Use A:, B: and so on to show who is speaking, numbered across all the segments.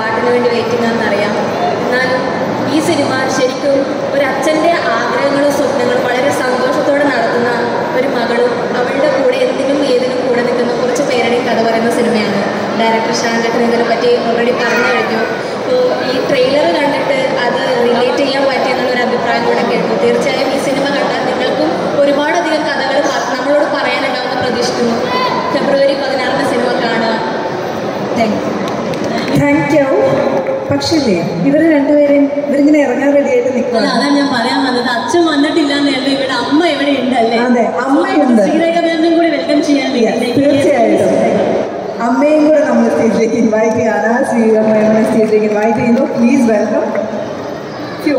A: പാട്ടിന് വേണ്ടി വെയിറ്റിംഗ് ആണെന്നറിയാം എന്നാൽ ഈ സിനിമ ശരിക്കും ഒരു അച്ഛൻ്റെ ആഗ്രഹങ്ങളും സ്വപ്നങ്ങളും വളരെ സന്തോഷത്തോടെ നടത്തുന്ന ഒരു മകളും അവളുടെ കൂടെ എന്തിനും ഏതിനും കൂടെ നിൽക്കുന്ന കുറച്ച് പേരുടെയും കഥ പറയുന്ന സിനിമയാണ് ഡയറക്ടർ ഷാൻഡേട്ടൻ ഇതിനെ പറ്റി ഓൾറെഡി പറഞ്ഞു കഴിഞ്ഞു അപ്പോൾ ഈ ട്രെയിലർ കണ്ടിട്ട് അത് റിലേറ്റ് ചെയ്യാൻ പറ്റിയെന്നുള്ളൊരു അഭിപ്രായം കൂടെ കേട്ടു തീർച്ചയായും ഈ സിനിമ കണ്ടാൽ നിങ്ങൾക്കും ഒരുപാടധികം കഥകൾ പ- നമ്മളോട് പറയാനുണ്ടാവുമെന്ന് പ്രതീക്ഷിക്കുന്നു ഫെബ്രുവരി പതിനാറിന് സിനിമ കാണുക താങ്ക് യു
B: താങ്ക് യു പക്ഷേ ഇല്ലേ ഇവര് രണ്ടുപേരെയും ഇവരിങ്ങനെ ഇറങ്ങാൻ റെഡിയായിട്ട്
C: അല്ല
B: നിൽക്കുക
C: അതാ ഞാൻ പറയാൻ വന്നത് അച്ഛൻ വന്നിട്ടില്ല എന്നല്ല ഇവിടെ അമ്മ ഇവിടെ ഉണ്ടല്ലേ
B: അതെ, അമ്മയുണ്ട്.
C: ശ്രീരേഖ മാമിനും കൂടി വെൽക്കം ചെയ്യാൻ
B: തീർച്ചയായിട്ടും അമ്മയും കൂടെ നമ്മൾ സ്റ്റേജിലേക്ക് ഇൻവൈറ്റ് ചെയ്യാണ് ശ്രീരമ്മയെ സ്റ്റേജിലേക്ക് ഇൻവൈറ്റ് ചെയ്യുന്നു പ്ലീസ് വെൽക്കം ഫ്യൂ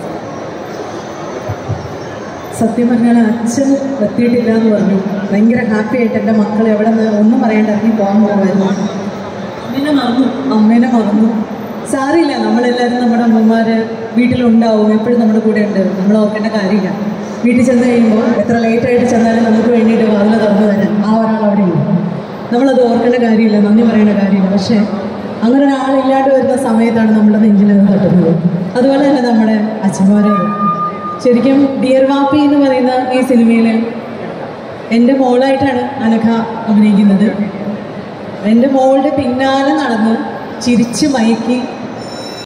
D: സത്യം പറഞ്ഞാൽ അച്ഛൻ എത്തിയിട്ടില്ല എന്ന് പറഞ്ഞു ഭയങ്കര ഹാപ്പി ആയിട്ട് എൻ്റെ മക്കൾ എവിടെ നിന്ന് ഒന്നും പറയാണ്ട് ഇറങ്ങി പോകാൻ പോകുമായിരുന്നു
C: അമ്മേനെ മറന്നു
D: അമ്മേനെ മറന്നു സാറിയില്ല നമ്മളെല്ലാവരും നമ്മുടെ അമ്മമാർ വീട്ടിലുണ്ടാവും എപ്പോഴും നമ്മുടെ കൂടെ ഉണ്ട് നമ്മൾ ഓർക്കേണ്ട കാര്യമില്ല വീട്ടിൽ ചെന്ന് കഴിയുമ്പോൾ എത്ര ലേറ്റായിട്ട് ചെന്നാലും നമുക്ക് വേണ്ടിയിട്ട് വാതിൽ തുറന്നു തരാൻ ആ ഒരാൾ അവിടെ ഉണ്ട് നമ്മളത് ഓർക്കേണ്ട കാര്യമില്ല നന്ദി പറയേണ്ട കാര്യമില്ല പക്ഷേ അങ്ങനെ ഒരാളില്ലാണ്ട് വരുന്ന സമയത്താണ് നമ്മുടെ നെഞ്ചിൽ നിന്ന് തട്ടുന്നത് അതുപോലെ തന്നെ നമ്മുടെ അച്ഛന്മാരെ ശരിക്കും ഡിയർ വാപ്പി എന്ന് പറയുന്ന ഈ സിനിമയിൽ എൻ്റെ മോളായിട്ടാണ് അനഘ അഭിനയിക്കുന്നത് എൻ്റെ മോളുടെ പിന്നാലെ നടന്ന് ചിരിച്ച് മയക്കി